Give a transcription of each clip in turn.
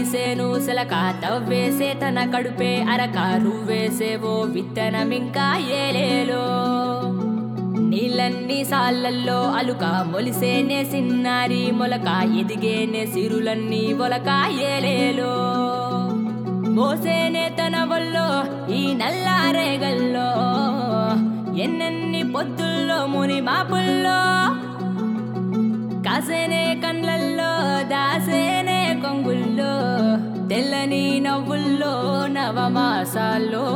సేను సెలక తవ్వేసే తన కడుపే అరకారు వేసేవో విత్తనమింకా ఏలేలో నీళ్ళన్ని సాళ్ళల్లో అలుక మొలిసేనే సిన్నారి మొలక ఎదిగేనే సిరులన్నీ ఒలక ఏలేలో మోసేనే తన వల్లో ఈ నల్లారేగల్లో ఎన్నెన్ని పొద్దుల్లో ముని మాపుల్లో కాసేనే కండ్లల్లో దాసేనే కొంగుల్లో తెల్లని నవ్వుల్లో నవమాసాల్లో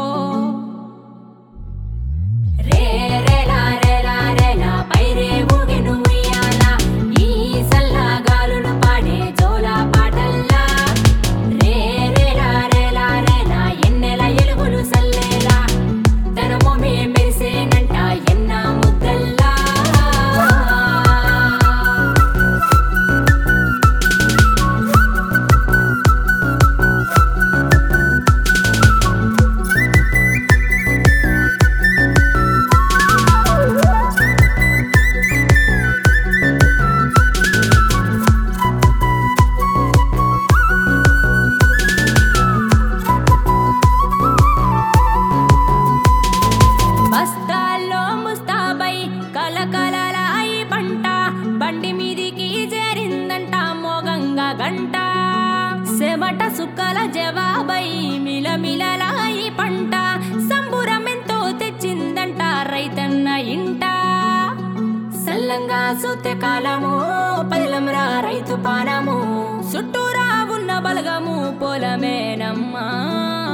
రే రేలా రేలా రేలా పైరే ఊగెను ఉయ్యాల ఈ సల్లగాలులు పాడే జోల పాటల్లా రే రేలా రేలా రేలా ఎన్నెల ఎలుగులు సల్లేలా తన మొమే మెరిసేనంట ఎన్న ముద్దల్లా బస్తాల్లో ముస్తాబై కలకలలాయి పంట బండి మీదికి చేరిందంట మోగంగా గంట సెమట సుక్కల జవాబై మిలమిలలాయి పంట సంబురమెంతో తెచ్చిందంట రైతన్న ఇంట సల్లంగా సూత్య కాలము పదిలంరా రైతు పానము చుట్టూరా ఉన్న బలగము పొలమేనమ్మా